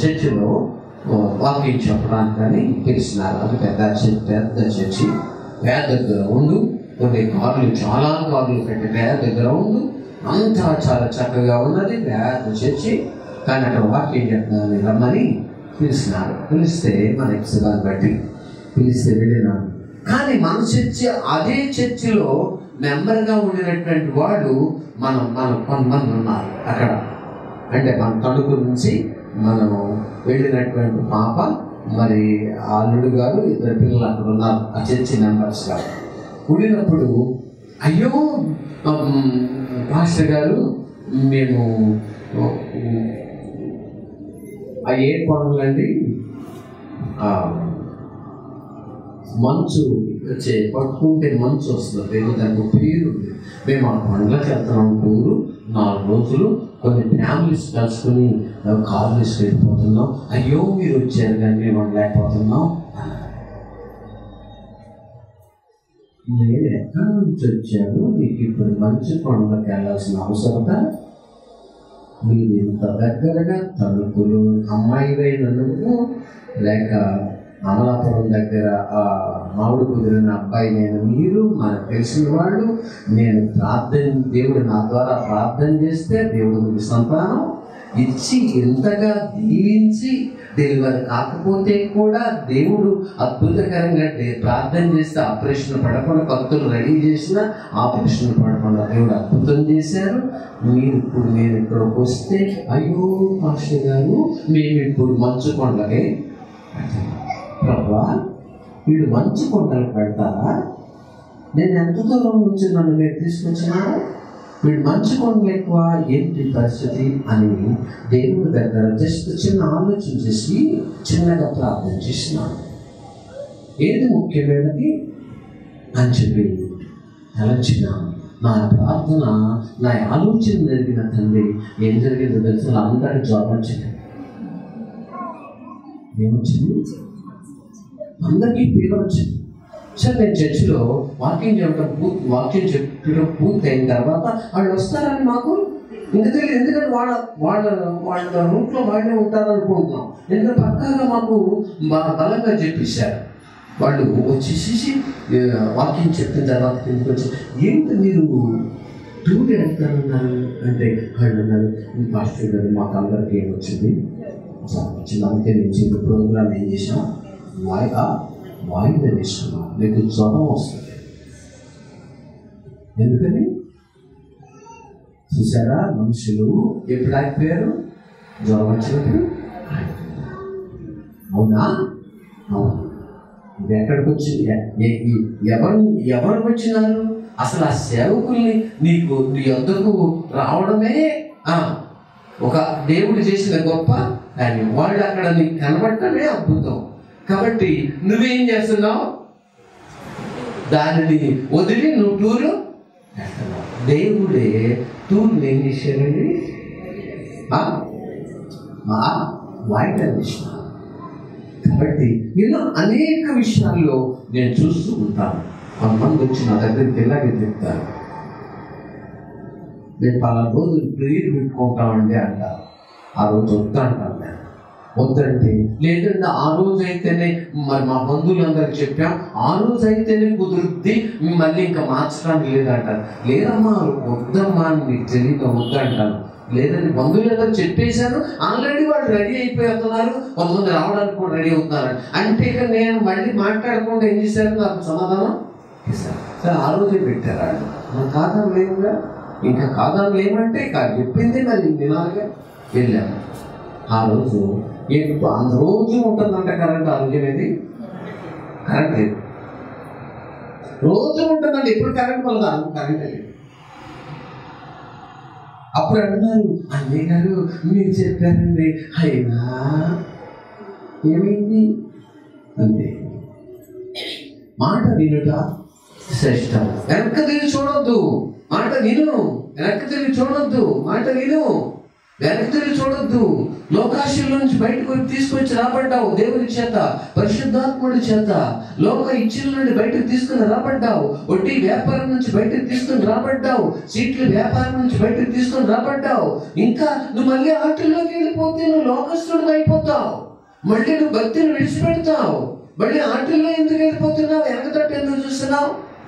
చర్చిలో ఓ, వాకింగ్ చెప్పడానికి అని పిలిచినారు అది పెద్ద చర్చి పెద్ద చర్చి పెద్ద గ్రౌండ్ కొన్ని కార్లు చాలా కార్లు పెట్టి పెద్ద గ్రౌండ్ అంతా చాలా చక్కగా ఉన్నది పెద్ద చర్చి కానీ అక్కడ వాకింగ్ చెప్పడానికి రమ్మని పిలిచినారు పిలిస్తే మన ఎక్స్గాన్ని బట్టి పిలిస్తే వెళ్ళినాడు కానీ మన చర్చి అదే చర్చిలో మెంబర్గా ఉండినటువంటి వాడు మనం మన కొంతమంది ఉన్నారు అక్కడ అంటే మన తణుకు నుంచి మనం వెళ్ళినటువంటి పాప మరి ఆ అల్లుడు గారు ఇద్దరు పిల్లలు అక్కడ ఉన్నారు ఆ చర్చి మెంబర్స్ గారు ఉండినప్పుడు అయ్యో ఉమ్, పాస్టర్ గారు మేము ఉమ్, ఆ ఏ కొండలండి ఆ, మంచు వచ్చే పట్టుకుంటే మంచు వస్తుంది ఏదో దానికి పేరు ఉంది మేము ఆ కొండలకు వెళ్తున్నాం టూరు నాలుగు రోజులు కొన్ని ఫ్యామిలీస్ కలుసుకుని కార్లు వెళ్ళిపోతున్నాం అయ్యో మీరు వచ్చారు కానీ మేము ఉండలేకపోతున్నాం అన్నారు. నేను ఎక్కడి నుంచి వచ్చాను నీకు ఇప్పుడు మంచి కొండలకు వెళ్ళాల్సిన అవసరత మీరు ఇంత దగ్గరగా తణుకులు అమ్మాయివైన నువ్వు లేక అమలాపురం దగ్గర ఆ మామిడి కుదిరిన అబ్బాయి నేను మీరు మనకు తెలిసిన వాళ్ళు నేను ప్రార్థన దేవుడు నా ద్వారా ప్రార్థన చేస్తే దేవుడు మీకు సంతానం ఇచ్చి ఎంతగా దీవించి డెలివరీ కాకపోతే కూడా దేవుడు అద్భుతకరంగా డే- ప్రార్థన చేస్తే ఆపరేషన్ పడకుండా కత్తులు రెడీ చేసిన ఆపరేషన్ పడకుండా దేవుడు అద్భుతం చేశారు మీరు ఇప్పుడు నేను ఇక్కడికి వస్తే అయ్యో మాస్టర్ గారు మేము ఇప్పుడు మంచు కొండలకి ప్రభా వీడు మంచు కొండలకు పెడతారా నేను ఎంత దూరం నుంచి నన్ను మీరు తీసుకొచ్చినారు వీడు మంచు కొండలు ఎక్కువ ఏంటి పరిస్థితి అని దేవుడి దగ్గర జస్ట్ చిన్న ఆలోచన చేసి చిన్నగా ప్రార్థన చేసినాడు ఏది ముఖ్యమైనది అని చెప్పి తలచిన నా ప్రార్థన నా ఆలోచన జరిగిన తండ్రి ఏం జరిగిందో తెలుసు అందరి జ్వరం వచ్చింది ఏమొచ్చింది అందరికీ ఫీవర్ వచ్చింది సార్ నేను చర్చిలో వాకింగ్ చెప్పడం పూర్తి వాకింగ్ చెప్పడం పూర్తి అయిన తర్వాత వాళ్ళు వస్తారని మాకు ఇంక తెలియదు ఎందుకంటే వాళ్ళ వాళ్ళ వాళ్ళ రూట్లో వాళ్ళే ఉంటారనుకుంటున్నాం ఎందుకంటే పక్కాగా మాకు బ- బలంగా చెప్పేశారు వాళ్ళు వచ్చేసి వాకింగ్ చెప్పిన తర్వాత కిందకి వచ్చి ఏంటి మీరు టూర్ వెళ్తారన్నారు అంటే వాళ్ళు అన్నారు మాస్టర్ గారు మాకు అందరికీ ఏమొచ్చింది వచ్చింది అందుకే నేను చెప్పి ప్రోగ్రామ్ ఏం చేసాం వాయిదా వాయిదా తీసుకున్నాం మీకు జ్వరం వస్తుంది ఎందుకని చూసారా మనుషులు ఎప్పుడు ఆగిపోయారు జ్వరం వచ్చినప్పుడు ఆగిపోయారు. అవునా అవును ఇది ఎక్కడికి వచ్చింది ఎ- ఎ- ఎ- ఎవరు ఎవరు వచ్చినారు అసలు ఆ సేవకుల్ని నీకు నీ వద్దకు రావడమే ఆ, ఒక దేవుడు చేసిన గొప్ప కానీ వాళ్ళు అక్కడ నీకు కనబడటమే అద్భుతం కాబట్టి నువ్వేం చేస్తున్నావు దానిని వదిలి నువ్వు టూరు వెళ్తున్నావు. దేవుడే టూర్లు ఏం చేశారండి ఆ? ఆ? వాయిదా చేసినారు కాబట్టి నేను అనేక విషయాల్లో నేను చూస్తూ ఉంటాను కొంతమంది వచ్చి నా దగ్గరికి ఇలాగే చెప్తారు నేను పలానా రోజు ప్రేయర్ పెట్టుకుంటామండి అంటారు ఆ రోజు వద్దు అంటాను నేను వద్దంటే లేదంటే ఆ రోజు అయితేనే మరి మా బంధువులందరికి చెప్పాం ఆ రోజు అయితేనే కుదురుద్ది మళ్ళీ ఇంకా మార్చడానికి లేదంటారు లేదమ్మా వద్దమ్మా అని నీకు తెలియక వద్దంటాను లేదంటే బంధువులందరూ చెప్పేశాను ఆల్రెడీ వాళ్ళు రెడీ అయిపోతున్నారు కొంతమంది రావడానికి కూడా రెడీ అవుతున్నారు అంటే ఇక నేను మళ్ళీ మాట్లాడకుండా ఏం చేశారు నాకు సమాధానం ఇస్తారు సరే ఆ రోజే పెట్టారు వాళ్ళు మన కాదని లేవుగా ఇంకా కాదని లేమంటే ఇక చెప్పింది మరి వినాలిగా వెళ్ళాము ఆ రోజు ఎప్పుడు ఆ రోజు ఉంటుందంట కరెంట్ ఆ రోజు అనేది కరెంట్ లేదు రోజు ఉంటుందండి ఎప్పుడు కరెంట్ వల్ల కరెంట్ లేదు అప్పుడు అన్నారు అన్నయ్య గారు మీరు చెప్పారండి అయినా ఏమైంది అంతే మాట వినుట శ్రేష్టం వెనక్కి తిరిగి చూడొద్దు మాట విను వెనక్కి తిరిగి చూడొద్దు మాట విను వెనక్కి తిరిగి చూడొద్దు లోకాశయంలో నుంచి బయటకు తీసుకొచ్చి రాబడ్డావు దేవుని చేత పరిశుద్ధాత్ముడి చేత లోక ఇచ్చిన నుండి బయటకు తీసుకుని రాబడ్డావు వడ్డీ వ్యాపారం నుంచి బయటకు తీసుకుని రాబడ్డావు సీట్ల వ్యాపారం నుంచి బయటకు తీసుకుని రాబడ్డావు ఇంకా నువ్వు మళ్ళీ ఆటల్లోకి వెళ్ళిపోతే నువ్వు లోకస్తుడు అయిపోతావు మళ్ళీ నువ్వు భక్తిని విడిచిపెడతావు మళ్ళీ ఆటల్లో ఎందుకు వెళ్ళిపోతున్నావు వెనకతట్టు ఎందుకు చూస్తున్నావు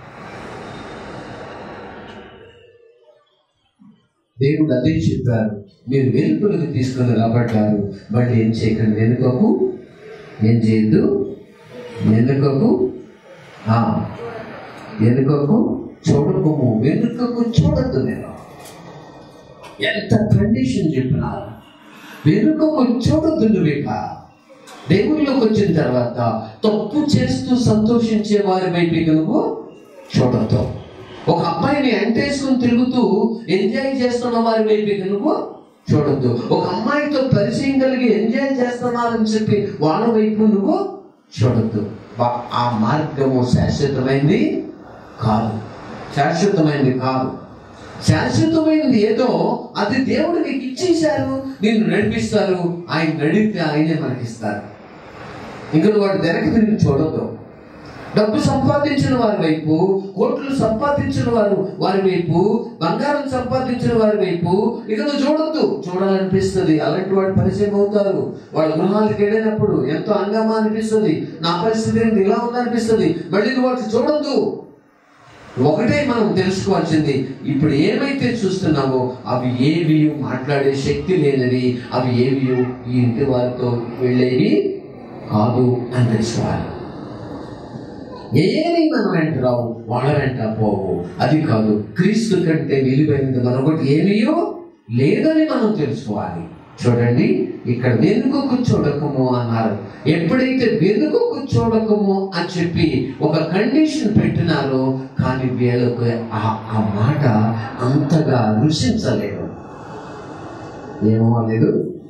దేవుడు అదే చెప్పారు మీరు వెలుపులకు తీసుకుని రాబడ్డారు మళ్ళీ ఏం చేయకండి వెనుకకు ఏం చేయొద్దు వెనుకకు ఆ, వెనుకకు చూడకము వెనుకకు చూడద్దు నేను ఎంత కండిషన్ చెప్పినా వెనుకకు చూడొద్దు నువ్వు ఇక దేవుళ్ళలోకి వచ్చిన తర్వాత తప్పు చేస్తూ సంతోషించే వారి వైపు నువ్వు చూడొద్దు ఒక అమ్మాయిని అంటేసుకుని తిరుగుతూ ఎంజాయ్ చేస్తున్న వారి వైపు నువ్వు చూడొద్దు ఒక అమ్మాయితో పరిచయం కలిగి ఎంజాయ్ చేస్తున్నారని చెప్పి వాళ్ళ వైపు నువ్వు చూడొద్దు వా- ఆ మార్గము శాశ్వతమైంది కాదు శాశ్వతమైనది కాదు శాశ్వతమైనది ఏదో అది దేవుడు నీకు ఇచ్చేశారు నిన్ను నడిపిస్తారు ఆయన నడిపితే ఆయనే మనకిస్తారు ఇంకా నువ్వు వాడు వెనక్కి తిరిగి చూడొద్దు డబ్బు సంపాదించిన వారి వైపు కోట్లు సంపాదించిన వారు వారి వైపు బంగారం సంపాదించిన వారి వైపు ఇక నువ్వు చూడొద్దు చూడాలనిపిస్తుంది అలాంటి వాడు పరిచయం అవుతారు వాళ్ళ గృహాలకు వెళ్ళినప్పుడు ఎంతో అంగమా అనిపిస్తుంది నా పరిస్థితి ఏంటి ఇలా ఉందనిపిస్తుంది మళ్ళీ నువ్వు వాటిని చూడొద్దు ఒకటే మనం తెలుసుకోవాల్సింది ఇప్పుడు ఏమైతే చూస్తున్నామో అవి ఏవి మాట్లాడే శక్తి లేనివి అవి ఏవి ఈ ఇంటి వారితో వెళ్ళేవి కాదు అని తెలుసుకోవాలి ఏమి మనం వెంట రావు వాళ్ళ వెంట పోవు అది కాదు క్రీస్తు కంటే విలువైనది మరొకటి ఏమీయో లేదని మనం తెలుసుకోవాలి చూడండి ఇక్కడ వెనుకకు చూడకము అన్నారు ఎప్పుడైతే వెనుకకు చూడకము అని చెప్పి ఒక కండిషన్ పెట్టినారో కానీ వీళ్ళకు ఆ ఆ మాట అంతగా రుచించలేదు ఏమవ్వలేదు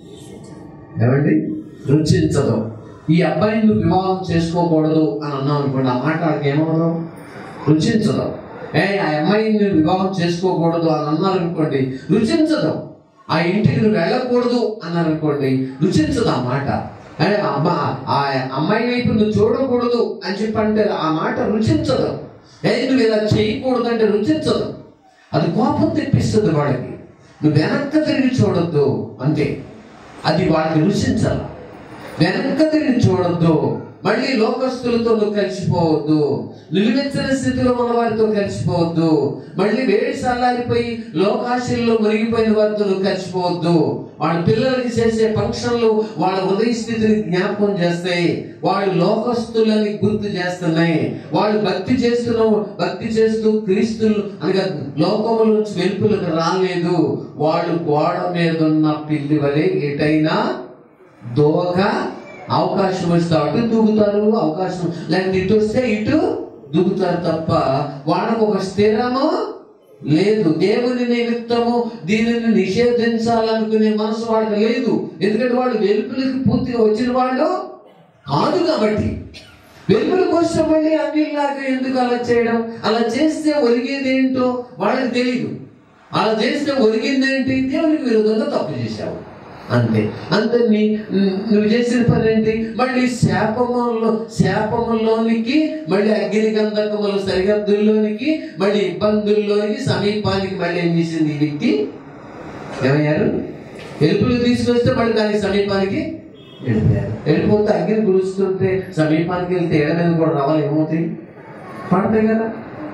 ఏమండి రుచించదు ఈ అబ్బాయిని నువ్వు వివాహం చేసుకోకూడదు అని అన్నావు అనుకోండి ఆ మాట వాళ్ళకి ఏమవ్వదు రుచించదు ఏ ఆ అమ్మాయిని నువ్వు వివాహం చేసుకోకూడదు అని అన్నారు అనుకోండి రుచించదు ఆ ఇంటికి నువ్వు వెళ్ళకూడదు అన్నారు అనుకోండి రుచించదు ఆ మాట అరే అమ్మ ఆ అమ్మాయి వైపు నువ్వు చూడకూడదు అని చెప్పంటే ఆ మాట రుచించదు ఏ నువ్వు ఇలా చేయకూడదు అంటే రుచించదు అది కోపం తెప్పిస్తుంది వాళ్ళకి నువ్వు వెనక్కి తిరిగి చూడొద్దు అంతే అది వాళ్ళకి రుచించాల వెనక్కి తిరిగి చూడొద్దు మళ్ళీ లోకస్తులతో నువ్వు కలిసిపోవద్దు నిలువెచ్చని స్థితిలో ఉన్న వారితో కలిసిపోవద్దు మళ్ళీ వేడి సల్లారిపోయి లోకాశల్లో మునిగిపోయిన వారితో నువ్వు కలిసిపోవద్దు వాళ్ళ పిల్లలకి చేసే ఫంక్షన్లు వాళ్ళ ఉదయ స్థితిని జ్ఞాపకం చేస్తాయి వాళ్ళు లోకస్తులని గుర్తు చేస్తున్నాయి వాళ్ళు భక్తి చేస్తున్న భక్తి చేస్తూ క్రీస్తులు అనగా లోకముల నుంచి వెలుపులకు రాలేదు వాళ్ళు గోడ మీద ఉన్న పిల్లి వలె ఎటైనా దోక అవకాశం వస్తే అటు దూకుతారు అవకాశం లేకపోతే ఇటు వస్తే ఇటు దూకుతారు తప్ప వాళ్ళకు ఒక స్థిరము లేదు దేవుని నిమిత్తము దీనిని నిషేధించాలనుకునే మనసు వాళ్ళకి లేదు ఎందుకంటే వాళ్ళు వెలుపులకి పూర్తిగా వచ్చిన వాళ్ళు కాదు కాబట్టి వెలుపులకు వస్తే మళ్ళీ అన్నిలాగా ఎందుకు అలా చేయడం అలా చేస్తే ఒరిగేది ఏంటో వాళ్ళకి తెలియదు అలా చేస్తే ఒరిగిందేంటి దేవునికి విరోధంగా తప్పు చేశావు అంతే అందరినీ నువ్వు చేసిన పని ఏంటి మళ్ళీ శాపములో శాపములోనికి మళ్ళీ అగ్ని గంధకముల సరిహద్దుల్లోనికి మళ్ళీ ఇబ్బందుల్లోనికి సమీపానికి మళ్ళీ ఏం చేసింది ఈ వ్యక్తి ఏమయ్యారు ఎలుపులు తీసుకొస్తే మళ్ళీ దానికి సమీపానికి వెళ్ళిపోయారు వెళ్ళిపోతే అగ్ని గురుస్తుంటే సమీపానికి వెళ్తే ఏడ మీద కూడా రావాలి ఏమవుతాయి పడతాయి కదా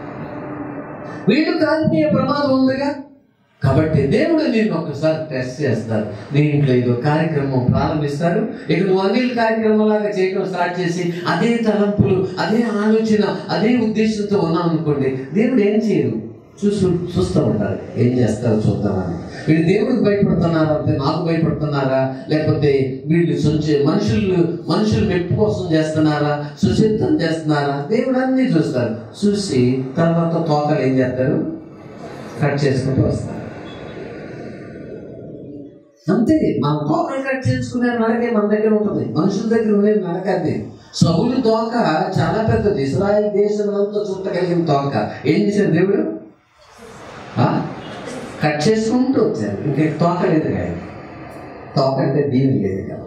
వీళ్ళు కాల్పోయే ప్రమాదం ఉందిగా కాబట్టి దేవుడు నేను ఒకసారి టెస్ట్ చేస్తారు నీ ఇంట్లో ఏదో కార్యక్రమం ప్రారంభిస్తారు ఇక నువ్వు అనిల్ కార్యక్రమం లాగా చేయడం స్టార్ట్ చేసి అదే తలంపులు అదే ఆలోచన అదే ఉద్దేశంతో ఉన్నాం అనుకోండి దేవుడు ఏం చేయరు చూసు చూస్తూ ఉంటారు ఏం చేస్తారో చూద్దామని వీళ్ళు దేవుడికి భయపడుతున్నారా అంటే నాకు భయపడుతున్నారా లేకపోతే వీళ్ళు సొంచ మనుషులు మనుషులు మెప్పు కోసం చేస్తున్నారా సుచిత్తం చేస్తున్నారా దేవుడు అన్నీ చూస్తారు చూసి తర్వాత తోకలు ఏం చేస్తారు కట్ చేసుకుంటూ వస్తారు అంతే మన తోకలు కట్ చేసుకునే నడకే మన దగ్గర ఉంటుంది మనుషుల దగ్గర ఉండే నడక అది సౌలు తోక చాలా పెద్దది ఇస్రాయల్ దేశం అంతా చుట్టగలిగిన తోక ఏం చేశారు దేవుడు ఆ? కట్ చేసుకుంటూ వచ్చారు ఇంక తోక లేదు కానీ తోకంటే దీని లేదు కదా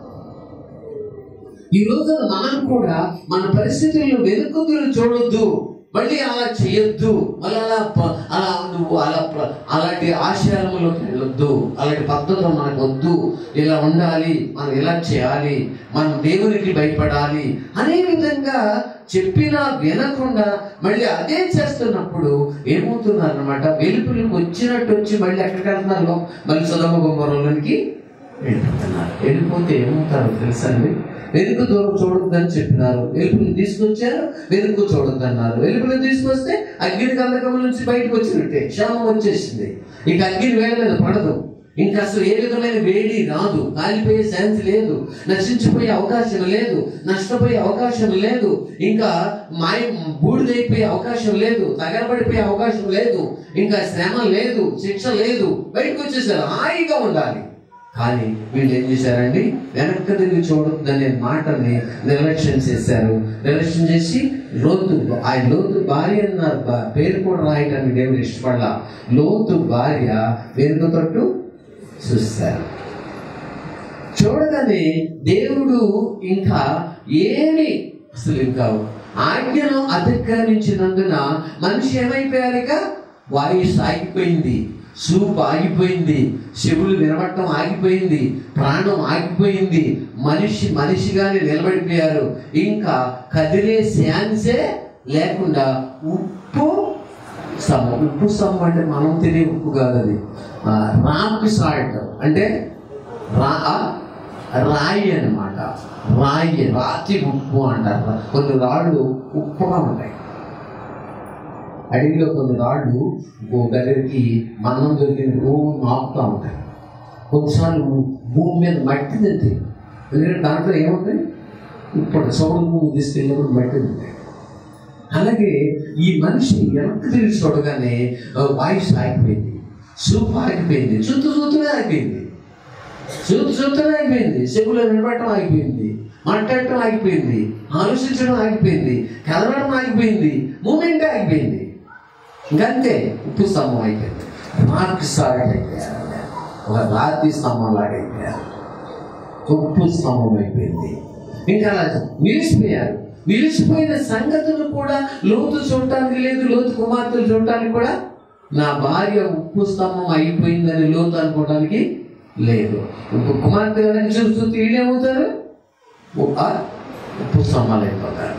ఈ రోజున మనం కూడా మన పరిస్థితులను వెనుకతులు చూడొద్దు మళ్ళీ అలా చేయొద్దు మళ్ళీ అలా ప- అలా నువ్వు అలా ప్ర- అలాంటి ఆశయాలలోకి వెళ్ళొద్దు అలాంటి పద్ధతులు మనకు వద్దు ఇలా ఉండాలి మనం ఇలా చేయాలి మనం దేవునికి భయపడాలి అనే విధంగా చెప్పినా వినకుండా మళ్ళీ అదే చేస్తున్నప్పుడు ఏమవుతున్నారనమాట వెలుపులకు వచ్చినట్టు వచ్చి మళ్ళీ ఎక్కడికి వెళ్తున్నారు మళ్ళీ సుధమ గుమ్మరంలోనికి వెళ్ళిపోతున్నారు వెళ్ళిపోతే ఏమవుతారో తెలుసా అండి వెనుక దూరం చూడొద్దని చెప్పినారు వెలుపుని తీసుకొచ్చారు వెనుక చూడొద్దన్నారు వెలుపుని తీసుకొస్తే అగ్ని కందకం నుంచి బయటకు వచ్చినట్టే క్షామం వచ్చేసింది ఇక అగ్ని వేడి మీద పడదు ఇంకా అసలు ఏ విధమైన వేడి రాదు కాలిపోయే ఛాన్స్ లేదు నశించిపోయే అవకాశం లేదు నష్టపోయే అవకాశం లేదు ఇంకా మాయ బూడిదైపోయే అవకాశం లేదు తగలబడిపోయే అవకాశం లేదు ఇంకా శ్రమ లేదు శిక్ష లేదు బయటకు వచ్చేసారు హాయిగా ఉండాలి కానీ వీళ్ళు ఏం చేశారండి వెనక్కి తిరిగి చూడొద్దనే మాటని నిర్లక్ష్యం చేశారు నిర్లక్ష్యం చేసి లోతు ఆయన లోతు భార్య అన్నారు బా- పేరు కూడా రాయడానికి దేవుడు ఇష్టపడాల లోతు భార్య వెనుక తట్టు చూస్తారు చూడగానే దేవుడు ఇంకా ఏమి అసలు ఇంకా ఆజ్ఞను అతిక్రమించినందున మనిషి ఏమైపోయారు ఇక వాయిస్ ఆగిపోయింది సూప్ ఆగిపోయింది చెవులు వినబట్టం ఆగిపోయింది ప్రాణం ఆగిపోయింది మనిషి మనిషిగానే నిలబడిపోయారు ఇంకా కదిలే ఛాన్సే లేకుండా ఉప్పు స్తంభం ఉప్పు స్తంభం అంటే మనం తినే ఉప్పు కాదు అది ఆ, రాక్ సాల్ట్ అంటే రా రాయి అన్నమాట రాయి రాతి ఉప్పు అంటారు కొన్ని రాళ్ళు ఉప్పుగా ఉంటాయి అడవిలో కొన్ని రాళ్ళు ఓ దగ్గరికి మన్నం దొరికిన భూమి నాపుతూ ఉంటాయి కొన్నిసార్లు భూమి మీద మట్టి తింటాయి ఎందుకంటే దాంట్లో ఏముంది ఇప్పుడు సౌడు భూమి తీసుకెళ్ళినప్పుడు మట్టి ఉంది అలాగే ఈ మనిషి వెనక్కి తిరిగి చూడగానే ఆ, వాయిస్ ఆగిపోయింది సూప్ ఆగిపోయింది చుట్టూ చూస్తూనే ఆగిపోయింది చూస్తూ చూస్తూనే ఆగిపోయింది చెవులో వినబడటం ఆగిపోయింది మాట్లాడటం ఆగిపోయింది ఆలోచించడం ఆగిపోయింది కదలడం ఆగిపోయింది మూమెంట్ ఆగిపోయింది ఇంకంతే ఉప్పు స్తంభం అయిపోయింది మార్క్ సాగట్ అయిపోయారు ఒక రాతి స్తంభం లాగా అయిపోయారు ఉప్పు స్తంభం అయిపోయింది ఇంకా అలా నిలిచిపోయారు నిలిచిపోయిన సంగతులు కూడా లోతు చూడటానికి లేదు లోతు కుమార్తెలు చూడటానికి కూడా నా భార్య ఉప్పు స్తంభం అయిపోయిందని లోతు అనుకోవడానికి లేదు ఇంకో కుమార్తె కనుక చూస్తూ వీళ్ళేమవుతారు ఉ- ఆ? ఉప్పు స్తంభాలు అయిపోతారు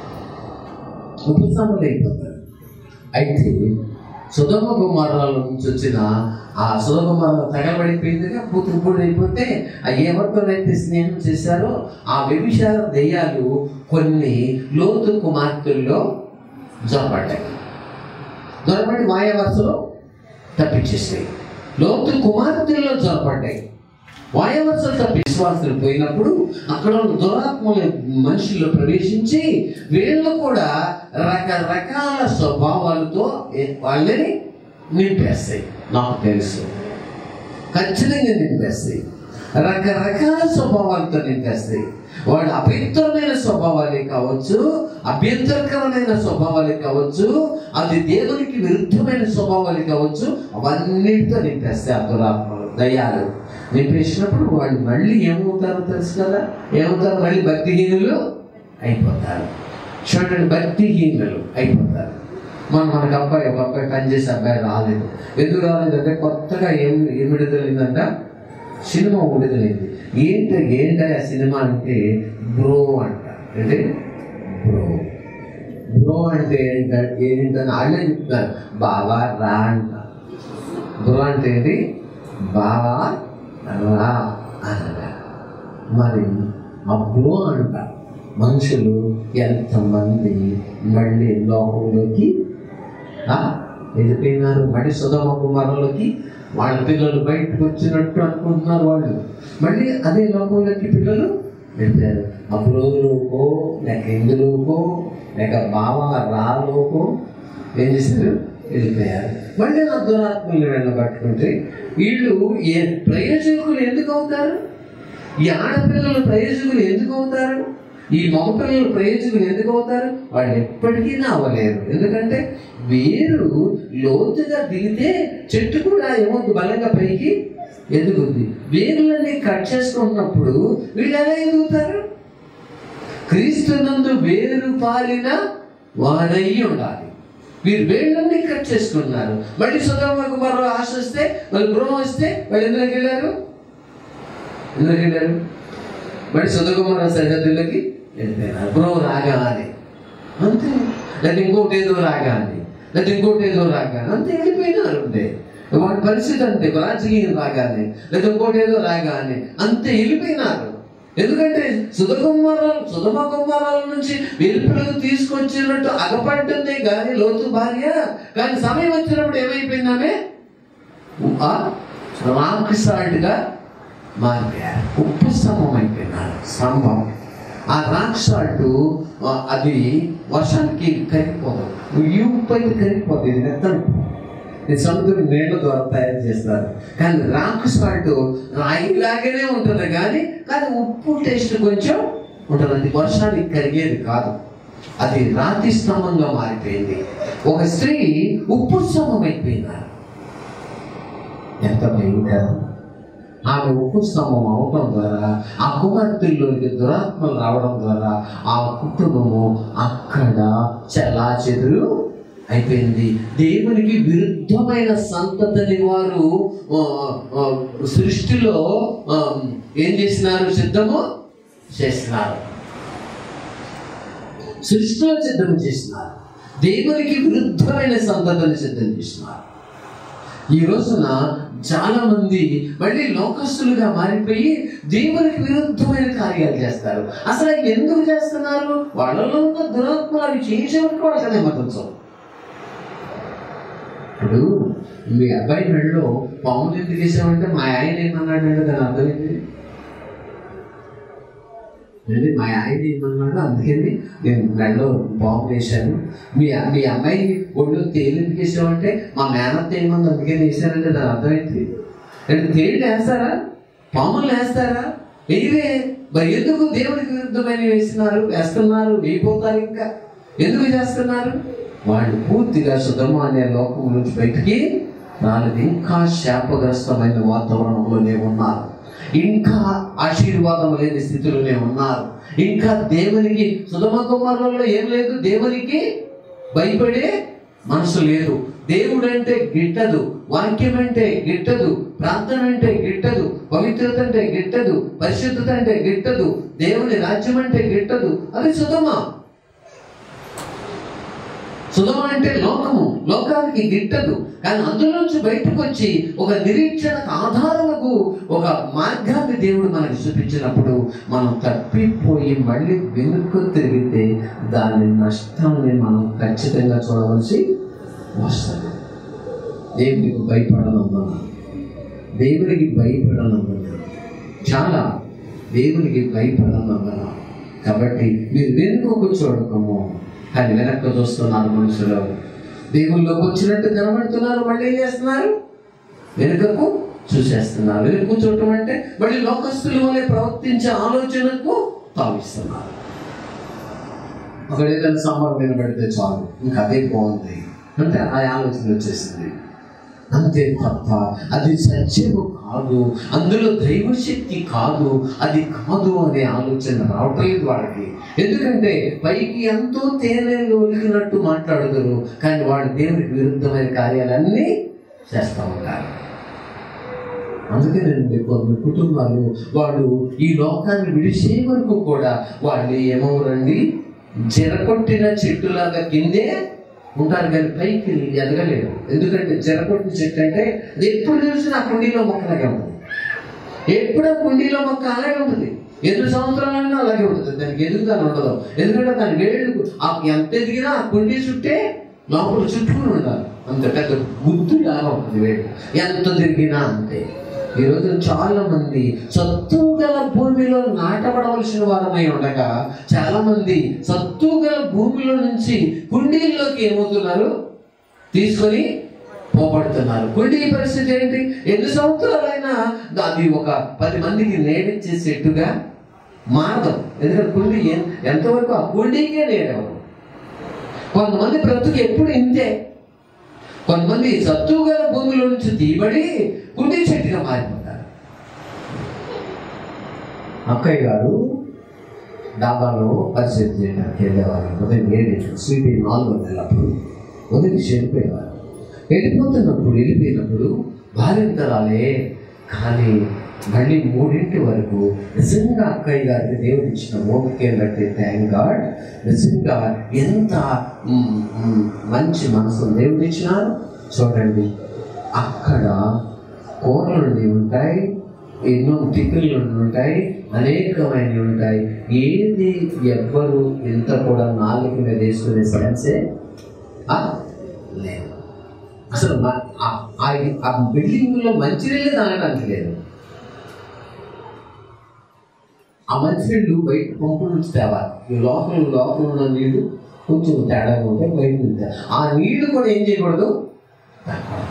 ఉప్పు స్తంభాలు అయిపోతారు అయితే సుధమ కుమారాల నుంచి వచ్చిన ఆ సుధమ కుమారాలు తగలబడిపోయిందిగా పూతురు పూడి అయిపోతే ఆ ఎవరితోనైతే స్నేహం చేశారో ఆ వ్యభిచార దెయ్యాలు కొన్ని లోతు కుమార్తెల్లో జొరబడ్డాయి జొరబడి మాయ వరుసలో తప్పించేసాయి లోతు కుమార్తెల్లో జొరబడ్డాయి వాయవత్సలు తప్పి విశ్వాసులు పోయినప్పుడు అక్కడ ఉన్న దురాత్మలు మనుషుల్లో ప్రవేశించి వీళ్ళు కూడా రకరకాల స్వభావాలతో ఏ- వాళ్ళని నింపేస్తాయి నాకు తెలుసు ఖచ్చితంగా నింపేస్తాయి రకరకాల స్వభావాలతో నింపేస్తాయి వాడు అపవిత్రమైన స్వభావాలే కావచ్చు అభ్యంతరకరమైన స్వభావాలే కావచ్చు అది దేవునికి విరుద్ధమైన స్వభావాలే కావచ్చు అవన్నిటితో నింపేస్తాయి ఆ దురాత్మలు దయ్యాలు నింపేసినప్పుడు వాళ్ళు మళ్ళీ ఏమవుతారో తెలుసు కదా ఏమవుతారు మళ్ళీ భక్తిహీనులు అయిపోతారు చూడండి భక్తిహీనులు అయిపోతారు మన మనకు అబ్బాయి ఒక అబ్బాయి పనిచేసే అబ్బాయి రాలేదు ఎందుకు రాలేదంటే కొత్తగా ఏం ఏం విడుదలైందంట సినిమా విడుదలైంది ఏంట ఏంట ఆ సినిమా అంటే బ్రో అంట అంటే బ్రో బ్రో అంటే ఏంట ఏంటని వాళ్ళే చెప్తున్నారు బావా రా అంట బ్రో అంటే ఏంటి బావా రా అనగా మరి ఆ బ్రో అంట మనుషులు ఎంతమంది మళ్ళీ లోకంలోకి ఆ, వెళ్ళిపోయినారు మళ్ళీ సుధమ కుమారులకి వాళ్ళ పిల్లలు బయటకు వచ్చినట్టు అనుకుంటున్నారు వాళ్ళు మళ్ళీ అదే లోకంలోకి పిల్లలు వెళ్ళారు అప్పులోకో లేక ఎందులోకో లేక బావ రాలోకో ఏం చేశారు వెళ్ళిపోయారు మళ్ళీ నా దురాత్మల్ని వెళ్ళబట్టుకుంటే వీళ్ళు ఏ ప్రయోజకులు ఎందుకు అవుతారు ఈ ఆడపిల్లలు ప్రయోజకులు ఎందుకు అవుతారు ఈ మగపిల్లలు ప్రయోజకులు ఎందుకు అవుతారు వాళ్ళు ఎప్పటికీ అవ్వలేరు ఎందుకంటే వేరు లోతుగా దిగితే చెట్టు కూడా ఏమవుతుంది బలంగా పైకి ఎదుగుద్ది వేర్లన్నీ కట్ చేసుకుంటున్నప్పుడు వీళ్ళు ఎలా ఎదుగుతారు క్రీస్తునందు వేరు పాలిన వాడై ఉండాలి వీరు వేళ్ళన్నీ కట్ చేసుకున్నారు మళ్ళీ సుధర్మ కుమారు ఆశ వస్తే మళ్ళీ గృహం వస్తే వాళ్ళు ఎందులోకి వెళ్ళారు ఎందులోకి వెళ్ళారు మళ్ళీ సుధకుమార సరిహద్దులకి వెళ్ళిపోయినారు గృహం రాగానే అంతే లేదా ఇంకోటి ఏదో రాగానే లేదా ఇంకోటి ఏదో రాగానే అంతే వెళ్ళిపోయినారు అంతే వాడి పరిస్థితి అంతే రాజకీయం రాగానే లేదా ఇంకోటి ఏదో రాగానే అంతే వెళ్ళిపోయినారు ఎందుకంటే సుధకుమారాలు సుధమ కుమారాల నుంచి వెలుపులకు తీసుకొచ్చినట్టు అగపడ్డందే కానీ లోతు భార్య కానీ సమయం వచ్చినప్పుడు ఏమైపోయిందామే ఆ రాక్ సాల్ట్గా మారిపోయారు ఉప్పు స్తంభం అయిపోయినారు స్తంభం ఆ రాక్ సాల్ట్ ఆ, అది వర్షానికి కరిగిపోదు ఈ ఉప్పు అయితే కరిగిపోతుంది ఇది మెత్తను ఇది సముద్రం నీళ్ళ ద్వారా తయారు చేస్తారు కానీ రాక్ సాల్ట్ రాయిలాగానే ఉంటుంది కానీ కానీ ఉప్పు టేస్ట్ కొంచెం ఉంటుంది అది వర్షానికి కరిగేది కాదు అది రాతి స్తంభంగా మారిపోయింది ఒక స్త్రీ ఉప్పు స్తంభం అయిపోయినారు ఎంత భయంకరం ఆమె ఉప్పు స్తంభం అవటం ద్వారా ఆ కుమార్తెల్లోకి దురాత్మలు రావడం ద్వారా ఆ కుటుంబము అక్కడ చెల్లా చెదురు అయిపోయింది దేవునికి విరుద్ధమైన సంతతిని వారు ఆ, ఆ, సృష్టిలో ఆ, ఏం చేసినారు సిద్ధము చేసినారు సృష్టిలో సిద్ధం చేసినారు దేవునికి విరుద్ధమైన సంతతిని సిద్ధం చేసినారు ఈ రోజున చాలా మంది మళ్ళీ లోకస్తులుగా మారిపోయి దేవునికి విరుద్ధమైన కార్యాలు చేస్తారు అసలు అవి ఎందుకు చేస్తున్నారు వాళ్ళలో ఉన్న దురాత్మలు అవి చేసేవారికి వాళ్ళకి నెమ్మదించవు ఇప్పుడు మీ అబ్బాయి మెడలో పాములు ఎందుకు వేసామంటే మా ఆయన ఏమన్నాడు అంటే దాని అర్థమైంది ఏంటి మా ఆయన ఏమన్నాడు అందుకని నేను మెడలో బాంబు వేశాను మీ మీ అమ్మాయి ఒళ్ళు తేలు ఎందుకు వేసామంటే మా మేనత్త ఏమంది అందుకని వేశానంటే దాని అర్థం ఏంటి అంటే తేళ్ళు వేస్తారా పాములు వేస్తారా వేయవే మరి ఎందుకు దేవుడికి విరుద్ధమైన వేస్తున్నారు వేస్తున్నారు వేయిపోతారు ఇంకా ఎందుకు చేస్తున్నారు వాళ్ళు పూర్తిగా సుధమ అనే లోకం నుంచి బయటికి రాలేదు ఇంకా శాపగ్రస్తమైన వాతావరణంలోనే ఉన్నారు ఇంకా ఆశీర్వాదం లేని స్థితిలోనే ఉన్నారు ఇంకా దేవునికి సుధమ కుమారులలో ఏం లేదు దేవునికి భయపడే మనసు లేదు దేవుడు అంటే గిట్టదు వాక్యం అంటే గిట్టదు ప్రార్థన అంటే గిట్టదు పవిత్రత అంటే గిట్టదు పరిశుద్ధత అంటే గిట్టదు దేవుని రాజ్యం అంటే గిట్టదు అది సుధమ సుధమ అంటే లోకము లోకానికి గిట్టదు కానీ అందులోంచి బయటకు వచ్చి ఒక నిరీక్షణకు ఆధారముకు ఒక మార్గాన్ని దేవుడు మనకు చూపించినప్పుడు మనం తప్పిపోయి మళ్ళీ వెనుక తిరిగితే దాని నష్టాన్ని మనం ఖచ్చితంగా చూడవలసి వస్తుంది దేవునికి భయపడనమ్మన్నా దేవునికి భయపడనమ్మన్నా చాలా దేవునికి భయపడనమ్మన్నా కాబట్టి మీరు వెనుకకు చూడకము కానీ వెనక్కి చూస్తున్నారు మనుషులు దేవుల్లోకి వచ్చినట్టు కనబడుతున్నారు మళ్ళీ ఏం చేస్తున్నారు వెనుకకు చూసేస్తున్నారు వెనుక చూడటం అంటే మళ్ళీ లోకస్తుల వలె ప్రవర్తించే ఆలోచనకు తావిస్తున్నారు అక్కడ ఏదైనా సాంబార్ వినబడితే చాలు ఇంకా అదే బాగుంది అంటే ఆ ఆలోచన వచ్చేసింది అంతే తప్ప అది సత్యము కాదు అందులో దైవశక్తి కాదు అది కాదు అనే ఆలోచన రావట్లేదు వాళ్ళకి ఎందుకంటే పైకి ఎంతో తేనెలు ఒలిగినట్టు మాట్లాడతారు కానీ వాళ్ళు దేవునికి విరుద్ధమైన కార్యాలన్నీ చేస్తూ ఉంటారు అందుకేనండి కొన్ని కుటుంబాలు వాళ్ళు ఈ లోకాన్ని విడిచే వరకు కూడా వాళ్ళు ఏమవురండి జరకొట్టిన చెట్టులాగా కిందే ఉంటారు కానీ పైకి ఎదగలేరు ఎందుకంటే జరకొట్టిన చెట్టు అంటే అది ఎప్పుడు చూసినా ఆ కుండీలో మొక్కలాగే ఉంటుంది ఎప్పుడు ఆ కుండీలో మొక్క అలాగే ఉంటుంది ఎన్ని సంవత్సరాలైనా అలాగే ఉంటుంది దానికి ఎదుగుదల ఉండదు ఎందుకంటే దాని వేళ్ళు ఆ ఎంత ఎదిగినా ఆ కుండీ చుట్టే లోపల చుట్టుకుని ఉండాలి అంత పెద్ద గుద్దు లాగా ఉంటుంది వేళ్ళు ఎంత తిరిగినా అంతే ఈ రోజు చాలా మంది సత్తు గల భూమిలో నాటబడవలసిన వారమై ఉండగా చాలా మంది సత్తు గల భూమిలో నుంచి కుండీల్లోకి ఏమవుతున్నారు తీసుకొని పోబడుతున్నారు కుండీ పరిస్థితి ఏంటి ఎన్ని సంవత్సరాలైనా అది ఒక పది మందికి నేడిచ్చే చెట్టుగా మారదు ఎందుకంటే కుండీ ఎన్- ఎంతవరకు ఆ కుండీకే నేడవరు కొంతమంది బ్రతుకు ఎప్పుడు ఇంతే కొంతమంది సత్తు గల భూమిలో నుంచి తీయబడి కుండీ చెట్టుగా మారిపోతారు అక్కయ్య గారు డాబాలో పరిస్థితి చేయడానికి వెళ్ళేవారు ఉదయం ఏడు స్వీట్ నాలుగు నెలప్పుడు ఉదయం వెళ్ళిపోయేవారు వెళ్ళిపోతున్నప్పుడు వెళ్ళిపోయినప్పుడు భార్యంతరాలే కానీ మళ్ళీ మూడింటి వరకు నిజంగా అక్కయ్య గారికి దేవుడు ఇచ్చిన ఓపిక ఏంటంటే థ్యాంక్ గాడ్ నిజంగా ఎంత మ్, మ్, మంచి మనసు దేవుడు ఇచ్చినారు చూడండి అక్కడ కూరలు ఉంటాయి ఎన్నో టిక్కులు ఉంటాయి అనేకమైనవి ఉంటాయి ఏది ఎవ్వరు ఎంత కూడా నాలుగు మీద వేసుకునే సెన్సే ఆ? లేదు అసలు మ- ఆ- ఆ- ఆ బిల్డింగ్లో మంచినీళ్ళే తాగడానికి లేదు ఆ మంచినీళ్ళు బయట పంపు నుంచి తేవాలి ఈ లోపల లోపల ఉన్న నీళ్లు కొంచెం తేడాగా ఉంటే బయట నుంచి తేవాలి. ఆ నీళ్లు కూడా ఏం చేయకూడదు తాగకూడదు.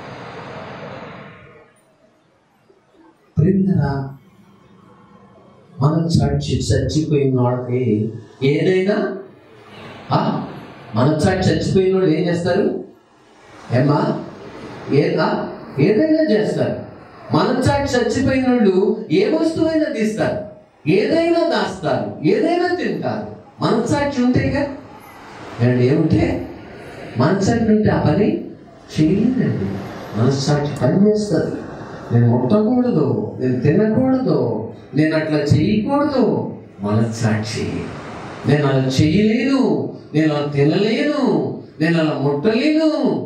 ప్రియులరా మనం చచ్చి చచ్చిపోయిన వాళ్ళకి ఏదైనా ఆ? మన చాటి చచ్చిపోయిన వాళ్ళు ఏం చేస్తారు ఏమా ఏదా ఏదైనా చేస్తారు మన చాటి చచ్చిపోయిన వాళ్ళు ఏ వస్తువైనా తీస్తారు ఏదైనా దాస్తారు ఏదైనా తింటారు మనసాక్షి ఉంటేగా అండ్ ఏముంటే మనసాక్షి ఉంటే ఆ పని చేయలేదండి మనస్సాక్షి పని చేస్తుంది నేను ముట్టకూడదు నేను తినకూడదు నేను అట్లా చేయకూడదు మనస్సాక్షి నేను అలా చేయలేను నేను అలా తినలేను నేను అలా ముట్టలేను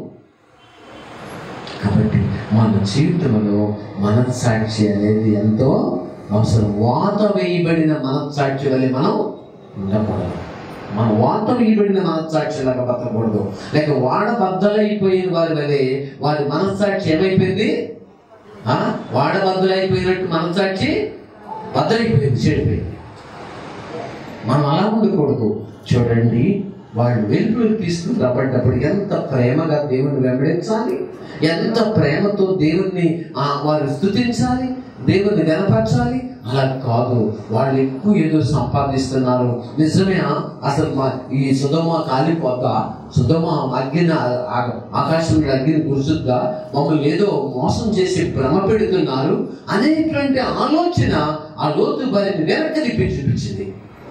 కాబట్టి మన జీవితంలో మనస్సాక్షి అనేది ఎంతో అవసరం వాత వేయబడిన మనస్సాక్షి వల్ల మనం ఉండకూడదు మన వాత వేయబడిన మనస్సాక్షి లాగా బతకూడదు లేక వాడ బద్దలైపోయిన వారి వలె వారి మనస్సాక్షి ఏమైపోయింది ఆ? వాడ బద్దలైపోయినట్టు మనస్సాక్షి బద్దలైపోయింది చెడిపోయింది మనం అలా ఉండకూడదు చూడండి వాళ్ళు వెలుగులు తీసుకుని రాబడ్డప్పుడు ఎంత ప్రేమగా దేవుని వెంబడించాలి ఎంత ప్రేమతో దేవుణ్ణి ఆ, వారు స్థుతించాలి దేవుణ్ణి గనపరచాలి అలా కాదు వాళ్ళు ఎక్కువ ఏదో సంపాదిస్తున్నారు నిజమే ఆ? అసలు మా ఈ సుధమ కాలిపోద్దా సుధమ అగ్గిన ఆ- ఆకాశంలో అగ్గిని కురుసుద్దా మమ్మల్ని ఏదో మోసం చేసి భ్రమ పెడుతున్నారు అనేటువంటి ఆలోచన ఆ లోతు వారిని వెనక్కి తిప్పి చూపించింది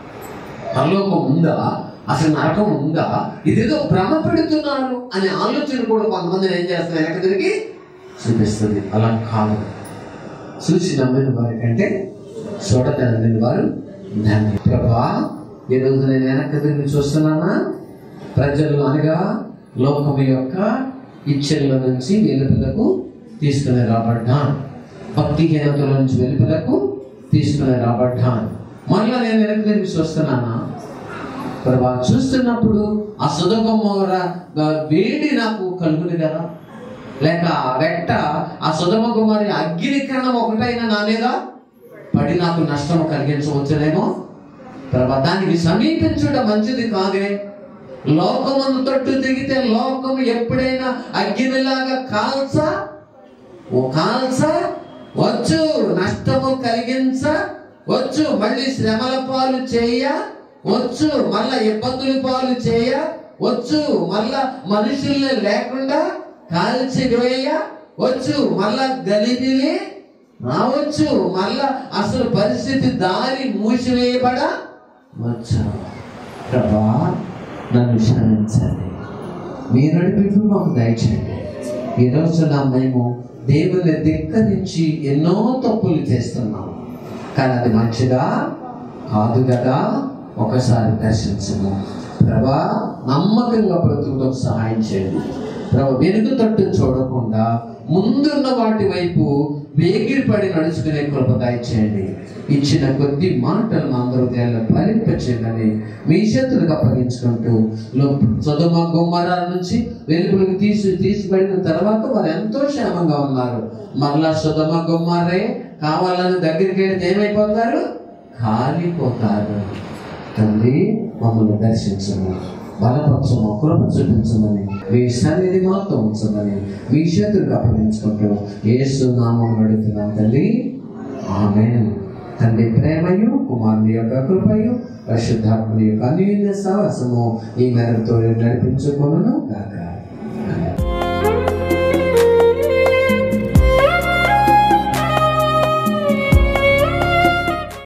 పరలోకం ఉందా అసలు నరకం ఉందా ఇదేదో భ్రమ పెడుతున్నారు అనే ఆలోచన కూడా కొంతమంది ఏం చేస్తారు వెనక తిరిగి చూపిస్తుంది అలా కాదు చూసి నమ్మిన వారి కంటే చూడక నమ్మిన వారు ధన్య ప్రభా ఈ రోజు నేను వెనక్కి తిరిగి చూస్తున్నానా ప్రజలు అనగా లోకము యొక్క ఇచ్చల నుంచి వెలుపులకు తీసుకుని రాబడ్డాను భక్తిహీనతల నుంచి వెలుపులకు తీసుకుని రాబడ్డాను మళ్ళా నేను వెనక్కి తిరిగి చూస్తున్నానా ప్రభా చూస్తున్నప్పుడు ఆ సుధమర వేడి నాకు కలుగును కదా లేక ఆ వెంట ఆ సుధమ కుమారి అగ్ని కిరణం ఒకటైనా నా మీద పడి నాకు నష్టం కలిగించవచ్చునేమో ప్రభా దానికి సమీపించుట మంచిది కాదే లోకమును తట్టు దిగితే లోకము ఎప్పుడైనా అగ్నిలాగా కాల్చ ఓ కాల్చ వచ్చు నష్టము కలిగించ వచ్చు మళ్ళీ శ్రమల పాలు చేయ వచ్చు మళ్ళా ఇబ్బందుల పాలు చేయ వచ్చు మళ్ళా మనుషుల్ని లేకుండా కాల్చివేయ వచ్చు మళ్ళా గలిబిలి రావచ్చు మళ్ళా అసలు పరిస్థితి దారి మూసివేయబడ వచ్చు ప్రభా నన్ను క్షమించండి మీ నడిపింపు మాకు దయచేయండి ఈ రోజున మేము దేవుని దగ్గర నుంచి ఎన్నో తప్పులు చేస్తున్నాం కానీ అది మంచిగా కాదు కదా ఒకసారి దర్శించము ప్రభా నమ్మకంగా బ్రతుకుటకు సహాయం చేయండి ప్రభా వెనుక తట్టు చూడకుండా ముందున్న వాటి వైపు వేగిరిపడి నడుచుకునే కృప దయచేయండి ఇచ్చిన కొద్ది మాటలు మా అందరూ హృదయాల్లో ఫలింపచేయమని మీ చేతులకు అప్పగించుకుంటూ లో- సొదొమ గుమ్మరాల నుంచి వెలుగులకు తీసి తీసిబడిన తర్వాత వారు ఎంతో క్షేమంగా ఉన్నారు మరలా సుధమ గుమ్మారే కావాలని దగ్గరికి వెళ్తే ఏమైపోతారు కాలిపోతారు తండ్రి మమ్మల్ని దర్శించము బలపరచము కృప చూపించమని మీ సన్నిధి మాతో ఉంచమని మీ చేతులకు అప్పగించుకుంటూ యేసు నామం అడుగుతున్నాం తల్లి ఆమె తండ్రి ప్రేమయు కుమారుని యొక్క కృపయు పరిశుద్ధాత్మని యొక్క అన్యోన్య సహవాసము ఈ మేరకు నడిపించుకొనును కాక